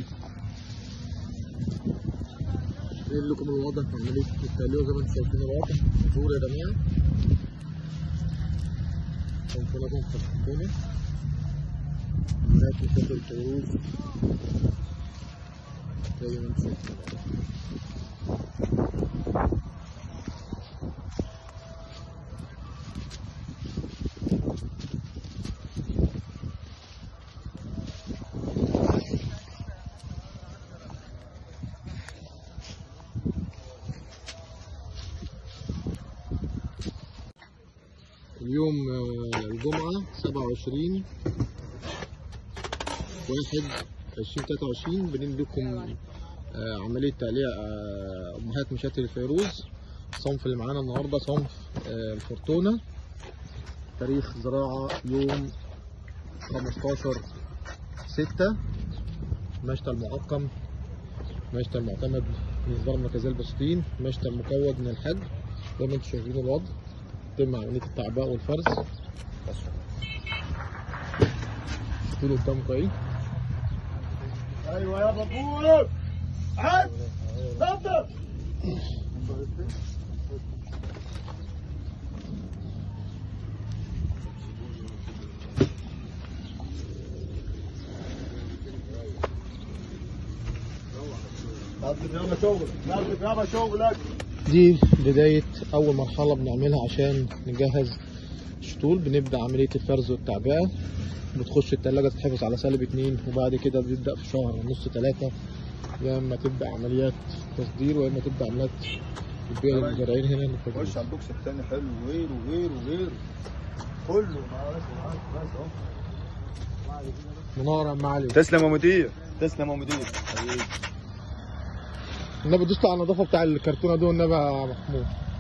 جايب لكم الوضع في عملية التقلية زي ما انتم شايفين الوضع دور يا جماعة صنفوناتهم خفيفونة هناك مسافر الفيروز زي ما انتم شايفين الوضع اليوم آه، الجمعة سبعة وعشرين واحد عشرين تلاتة وعشرين بننقل لكم آه، عملية تعليق آه، أمهات مشاتل الفيروز الصنف اللي معانا النهاردة صنف آه، الفورتونا تاريخ زراعة يوم خمستاشر ستة مشتل معقم مشتل معتمد من إصدار مركزية البسطين مشتل مكون من الحج زي ما انتم شايفين الوضع يتم عملية التعباء والفرز شوفوا قدامكم ايه ايوه يا بابور عد اتفضل نظف يابا شغلك نظف يابا شغلك دي بداية أول مرحلة بنعملها عشان نجهز الشطول بنبدأ عملية الفرز والتعبئة بتخش التلاجة تتحفظ على سالب اتنين وبعد كده بنبدأ في شهر ونص تلاتة يا إما تبدأ عمليات تصدير ويا إما تبدأ عمليات البيع للمزارعين هنا اللي في خش على البوكس التاني حلو وغيره وغيره وغيره كله معلش معلش بس اهو منارة يا معلم تسلم يا مدير تسلم يا مدير النبي دوست على النظافة بتاع الكرتونة دول النبي يا محمود